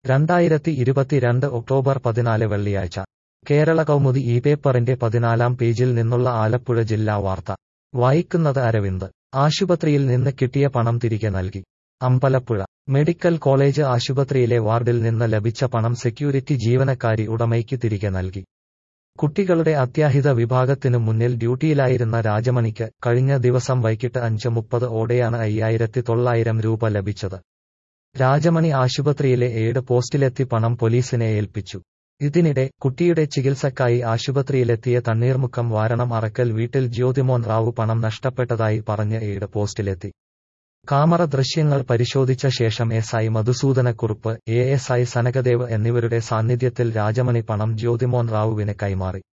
രണ്ടായിരത്തി ഇരുപത്തിരണ്ട് ഒക്ടോബർ പതിനാല് വെള്ളിയാഴ്ച കേരള കൗമുദി ഈ പേപ്പറിന്റെ പതിനാലാം പേജിൽ നിന്നുള്ള ആലപ്പുഴ ജില്ലാ വാർത്ത വായിക്കുന്നത് അരവിന്ദ് ആശുപത്രിയിൽ നിന്ന് കിട്ടിയ പണം തിരികെ നൽകി അമ്പലപ്പുഴ മെഡിക്കൽ കോളേജ് ആശുപത്രിയിലെ വാർഡിൽ നിന്ന് ലഭിച്ച പണം സെക്യൂരിറ്റി ജീവനക്കാരി ഉടമയ്ക്ക് തിരികെ നൽകി കുട്ടികളുടെ അത്യാഹിത വിഭാഗത്തിനു മുന്നിൽ ഡ്യൂട്ടിയിലായിരുന്ന രാജമണിക്ക് കഴിഞ്ഞ ദിവസം വൈകിട്ട് അഞ്ച് മുപ്പത് ഓടെയാണ് അയ്യായിരത്തി തൊള്ളായിരം രൂപ ലഭിച്ചത് രാജമണി ആശുപത്രിയിലെ ഏഴ് പോസ്റ്റിലെത്തി പണം പോലീസിനെ ഏൽപ്പിച്ചു ഇതിനിടെ കുട്ടിയുടെ ചികിത്സക്കായി ആശുപത്രിയിലെത്തിയ തണ്ണീർമുക്കം വാരണം അറക്കൽ വീട്ടിൽ ജ്യോതിമോൻ റാവു പണം നഷ്ടപ്പെട്ടതായി പറഞ്ഞ് ഏഴ് പോസ്റ്റിലെത്തി കാമറ ദൃശ്യങ്ങൾ പരിശോധിച്ച ശേഷം S I Madhusoodanakurup A S I Sanakadev എന്നിവരുടെ സാന്നിധ്യത്തിൽ രാജമണി പണം ജ്യോതിമോൻ റാവുവിന് കൈമാറി